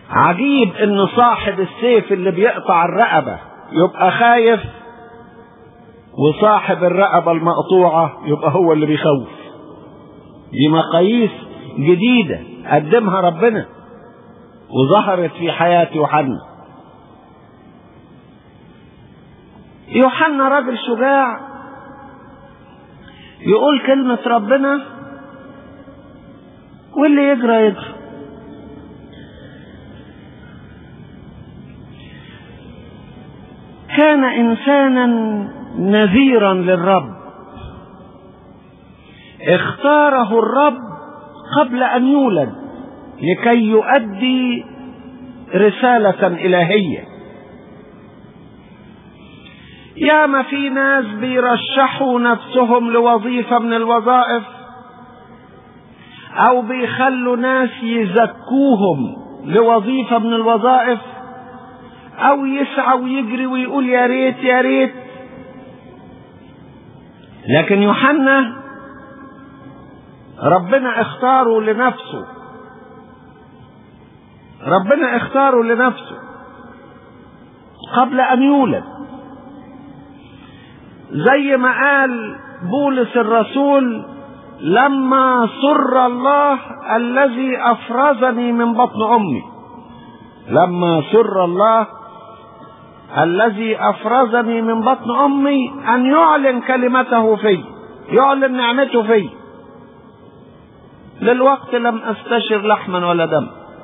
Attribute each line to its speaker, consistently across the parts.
Speaker 1: عجيب ان صاحب السيف اللي بيقطع الرقبة يبقى خايف وصاحب الرقبة المقطوعة يبقى هو اللي بيخوف دي مقاييس جديدة قدمها ربنا وظهرت في حياة يوحنا يوحنا راجل شجاع يقول كلمة ربنا واللي يجرى يجرى كان إنسانا نذيرا للرب اختاره الرب قبل أن يولد لكي يؤدي رسالة إلهية ياما في ناس بيرشحوا نفسهم لوظيفة من الوظائف أو بيخلوا ناس يزكوهم لوظيفة من الوظائف أو يسعى ويجري ويقول يا ريت يا ريت لكن يوحنا ربنا اختاره لنفسه ربنا اختاره لنفسه قبل ان يولد زي ما قال بولس الرسول لما سر الله الذي افرزني من بطن امي لما سر الله الذي افرزني من بطن امي ان يعلن كلمته في يعلن نعمته في للوقت لم استشر لحما ولا دم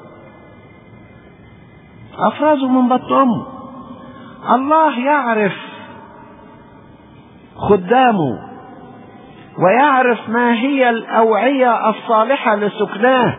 Speaker 1: افرزه من بطن امه الله يعرف خدامه ويعرف ما هي الاوعيه الصالحه لسكناه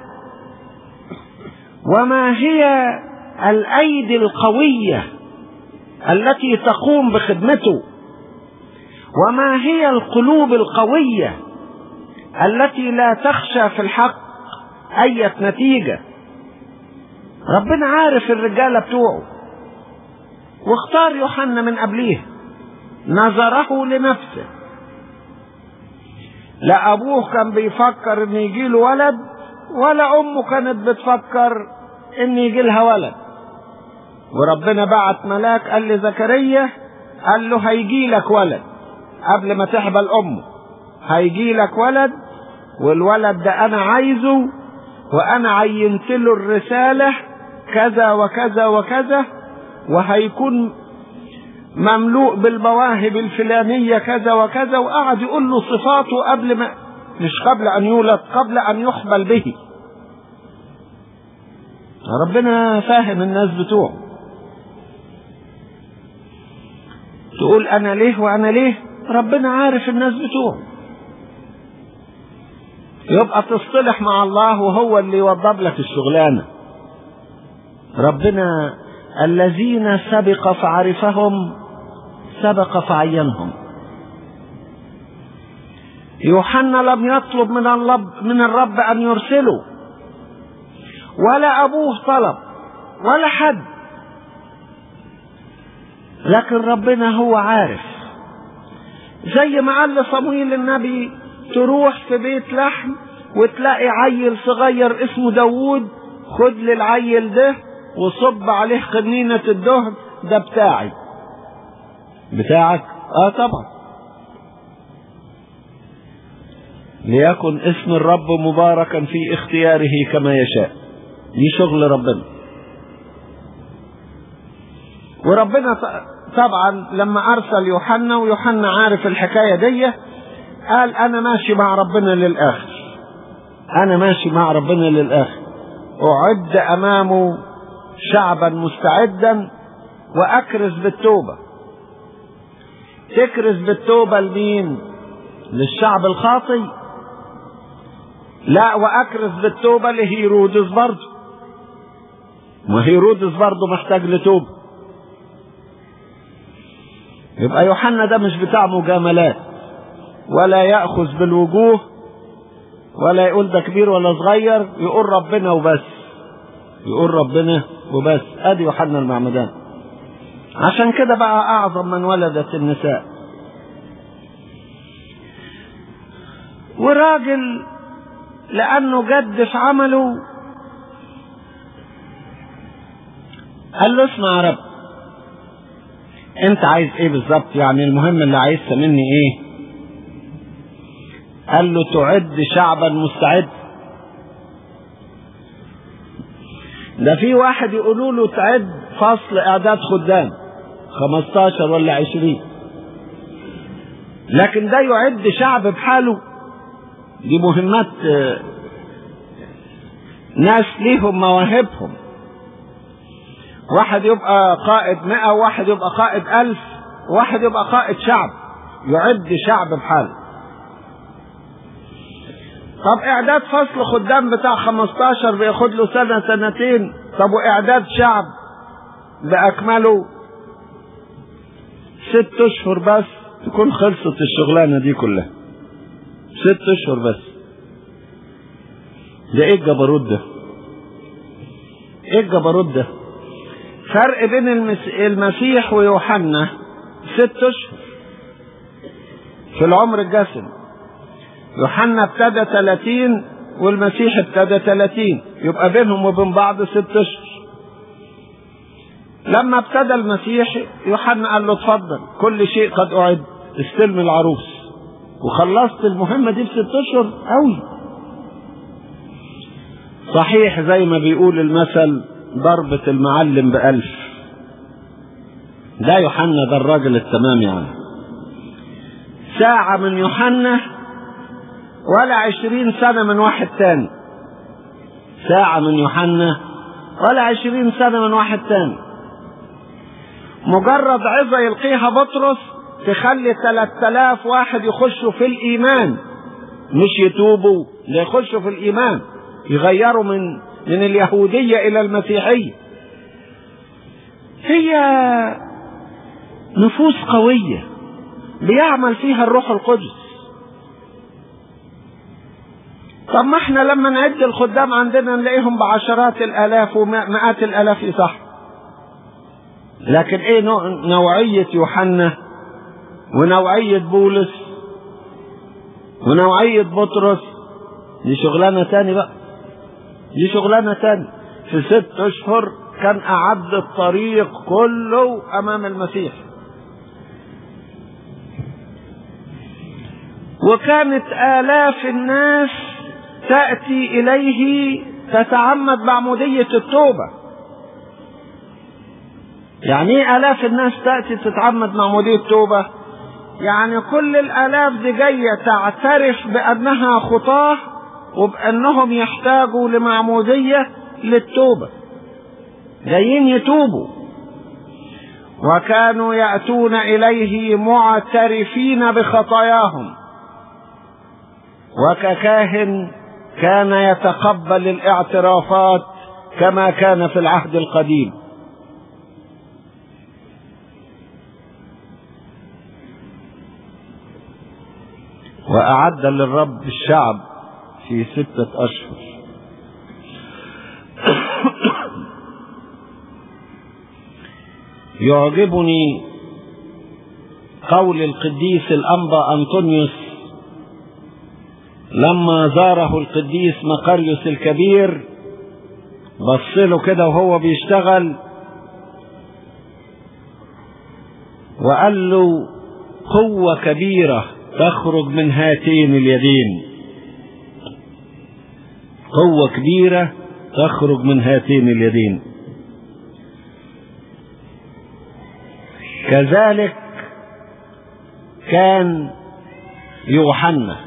Speaker 1: وما هي الايدي القويه التي تقوم بخدمته وما هي القلوب القويه التي لا تخشى في الحق اية نتيجة ربنا عارف الرجالة بتوعه واختار يوحنا من قبليه نظره لنفسه لا ابوه كان بيفكر ان يجيله ولد ولا امه كانت بتفكر ان يجي لها ولد وربنا بعت ملاك قال لزكريا قال له هيجي لك ولد قبل ما تحبل امه هيجي لك ولد والولد ده انا عايزه وانا عينت له الرسالة كذا وكذا وكذا وهيكون مملوء بالمواهب الفلانية كذا وكذا وقعد يقول له صفاته قبل ما مش قبل ان يولد قبل ان يحبل به ربنا فاهم الناس بتوعه تقول انا ليه وانا ليه ربنا عارف الناس بتوعه يبقى تصطلح مع الله وهو اللي يوضب لك الشغلانه ربنا الذين سبق فعرفهم سبق فعينهم يوحنا لم يطلب من الرب من الرب ان يرسله ولا ابوه طلب ولا حد لكن ربنا هو عارف زي ما قال لصمويل النبي تروح في بيت لحم وتلاقي عيل صغير اسمه داوود خد لي العيل ده وصب عليه قنينة الدهن ده بتاعي بتاعك اه طبعا ليكن اسم الرب مباركا في اختياره كما يشاء دي شغل ربنا وربنا طبعا لما ارسل يوحنا ويوحنا عارف الحكايه دي قال انا ماشي مع ربنا للاخر انا ماشي مع ربنا للاخر اعد امامه شعبا مستعدا واكرز بالتوبه تكرز بالتوبه لمين للشعب الخاطي لا واكرز بالتوبه لهيرودس برضه وهيرودس برضه محتاج لتوبه يبقى يوحنا ده مش بتاع مجاملات ولا ياخذ بالوجوه ولا يقول ده كبير ولا صغير يقول ربنا وبس يقول ربنا وبس ادي يوحنا المعمدان عشان كده بقى اعظم من ولدت النساء وراجل لانه جد في عمله قال له اسمع يا رب انت عايز ايه بالظبط يعني المهم اللي عايزها مني ايه قال له تعد شعبا مستعد ده في واحد يقولوا له تعد فصل اعداد خدام 15 ولا 20 لكن ده يعد شعب بحاله دي مهمات ناس ليهم مواهبهم واحد يبقى قائد مئة وواحد يبقى قائد ألف وواحد يبقى قائد شعب يعد شعب بحاله طب إعداد فصل خدام بتاع 15 بياخد له سنة سنتين طب وإعداد شعب بأكمله ست أشهر بس تكون خلصت الشغلانة دي كلها ست أشهر بس ده إيه الجبروت ده؟ إيه الجبروت ده؟ فرق بين المسيح ويوحنا ست اشهر في العمر الجسم يوحنا ابتدى 30 والمسيح ابتدى 30 يبقى بينهم وبين بعض ست اشهر لما ابتدى المسيح يوحنا قال له اتفضل كل شيء قد اعد استلم العروس وخلصت المهمه دي في ست اشهر قوي صحيح زي ما بيقول المثل ضربة المعلم بألف ده يوحنا ده الراجل التمام يعني ساعة من يوحنا ولا عشرين سنة من واحد تاني ساعة من يوحنا ولا عشرين سنة من واحد تاني مجرد عظة يلقيها بطرس تخلي ثلاث آلاف واحد يخشوا في الإيمان مش يتوبوا ده يخشوا في الإيمان يغيروا من من اليهودية إلى المسيحية هي نفوس قوية بيعمل فيها الروح القدس طب ما احنا لما نعد الخدام عندنا نلاقيهم بعشرات الآلاف ومئات الآلاف صح لكن ايه نوعية يوحنا ونوعية بولس ونوعية بطرس دي شغلانة تاني بقى دي شغلانة تاني في ست اشهر كان اعد الطريق كله امام المسيح وكانت الاف الناس تأتي اليه تتعمد معمودية التوبة يعني ايه الاف الناس تأتي تتعمد معمودية التوبة يعني كل الالاف دي جاية تعترف بانها خطاه وبأنهم يحتاجوا لمعمودية للتوبة جايين يتوبوا وكانوا يأتون إليه معترفين بخطاياهم وككاهن كان يتقبل الاعترافات كما كان في العهد القديم وأعد للرب الشعب في ستة أشهر يعجبني قول القديس الأنبا أنطونيوس لما زاره القديس مقاريوس الكبير بص له كده وهو بيشتغل وقال له قوة كبيرة تخرج من هاتين اليدين قوة كبيرة تخرج من هاتين اليدين كذلك كان يوحنا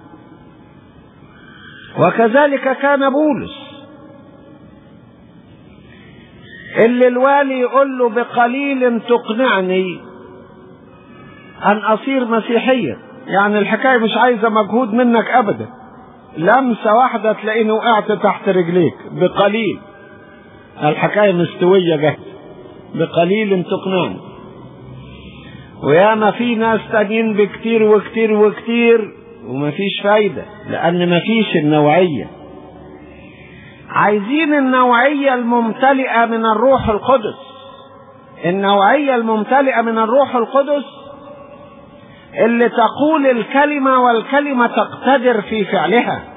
Speaker 1: وكذلك كان بولس اللي الوالي يقول له بقليل تقنعني ان اصير مسيحيا يعني الحكاية مش عايزة مجهود منك ابدا لمسة واحدة تلاقيني وقعت تحت رجليك بقليل الحكاية مستوية جهد بقليل تقنعني وياما في ناس تانيين بكتير وكتير وكتير ومفيش فايدة لأن مفيش النوعية عايزين النوعية الممتلئة من الروح القدس النوعية الممتلئة من الروح القدس اللي تقول الكلمة والكلمة تقتدر في فعلها